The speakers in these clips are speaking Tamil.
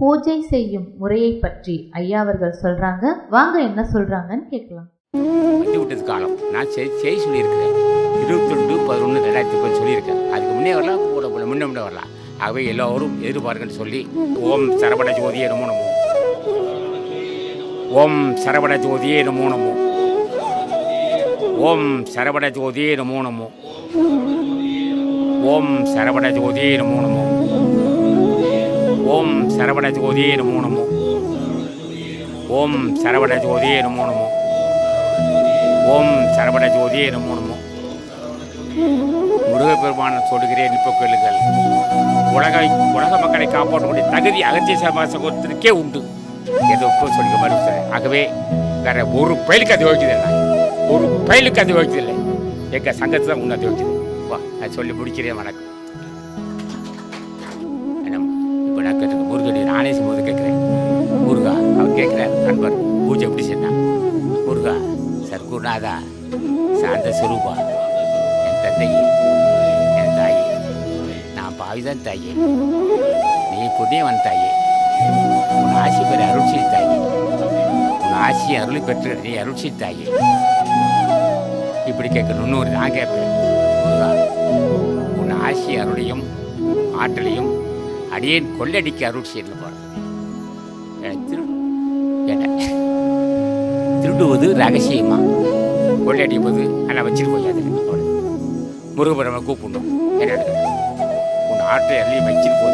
பூஜை செய்யும் முறையை பற்றி ஐயா அவர்கள் சொல்றாங்க வாங்க என்ன சொல்றாங்கன்னு கேட்கலாம் வந்து விட்டது காலம் நான் செய் செய்தி சொல்லியிருக்கிறேன் இருபத்தொண்டு பதினொன்று ரெண்டாயிரத்தி முப்பது சொல்லியிருக்கேன் அதுக்கு முன்னே வரலாம் கூட கூட முன்ன முன்னே வரலாம் ஆகவே எல்லோரும் எதிர்பார்க்கன்னு சொல்லி ஓம் சரவண ஜோதியே நமோ நமோ ஓம் சரவண ஜோதியே நமோ நமோ ஓம் சரவண ஜோதியே நமோ நமோ ஓம் சரவண ஜோதியே நமோ நமோ ஓம் சரவண ஜோதியே நமோ நமோ ஓம் சரவண ஜோதியே நமோ நமோ ஓம் சரவண ஜோதியே நமோ நமோ முருகப்பெருமான சொல்லுகிறேன் இப்போ கேளுங்கள் உலக உலக மக்களை காப்பாற்றக்கூடிய தகுதி அகத்திய சகோதரத்திற்கே உண்டு எதை இப்போ சொல்லிக்க மாதிரி ஆகவே வேற ஒரு பயலுக்கு அது வகிக்குதில்லை ஒரு பயலுக்கு அது வகிக்குதில்லை எங்கள் சங்கத்தை தான் உன்னை அது வகிக்குது வா நான் சொல்லி முடிக்கிறேன் வணக்கம் இப்போ நான் கேட்டு முருகனை நானே சொல்லும்போது கேட்குறேன் முருகா அவர் கேட்குறார் நண்பர் பூஜை எப்படி செஞ்சான் முருகா சர்க்குருநாதா சாந்த சுரூபா என் தந்தையே என் தாயே நான் பாவிதான் தாயே நீ புண்ணியவன் தாயே உன் ஆசி பெற அருள் செய் தாயே உன் ஆசி அருளை பெற்று நீ அருள் செய் தாயே இப்படி கேட்கணும் இன்னொரு நான் கேட்பேன் முருகா உன் ஆசி அருளையும் ஆற்றலையும் அடியேன் கொள்ளடிக்க அருள் செய்யணும் போகிறேன் திரு என்ன திருடுவது ரகசியமா கொள்ளையடிப்பது ஆனால் வச்சுட்டு போயாது முருகபுரமை கூப்பிடணும் என்ன உன் ஆட்டை எல்லாம் வச்சுட்டு போது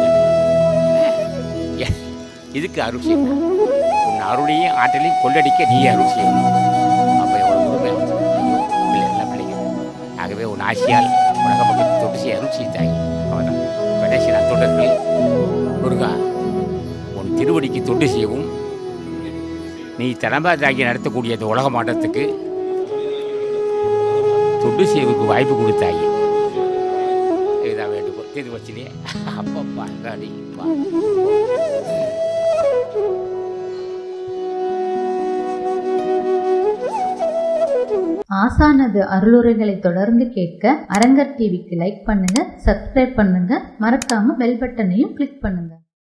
இதுக்கு அருள் செய்யணும் உன் அருளையும் ஆற்றலையும் கொள்ளடிக்க நீ அருள் செய்யணும் அப்போ எவ்வளோ முழுமை ஐயோ பிள்ளை எல்லாம் பிள்ளைங்க ஆகவே உன் ஆசியால் உலக மக்களுக்கு தொட்டு செய்ய அருள் செய்தாய் அவதான் கடைசி நான் தொடர்கள் முருகா உன் திருவடிக்கு தொண்டு செய்யவும் நீ தலைமையாகி நடத்தக்கூடிய இந்த உலக மாற்றத்துக்கு தொண்டு செய்வதற்கு வாய்ப்பு கொடுத்தாயே இதுதான் வேண்டுகோள் இது வச்சிலே அப்பப்பா காடி பா ஆசானது அருளுரைகளை தொடர்ந்து கேட்க அரங்கர் டிவிக்கு லைக் பண்ணுங்க சப்ஸ்கிரைப் பண்ணுங்க மறக்காம பெல் பட்டனையும் கிளிக் பண்ணுங்க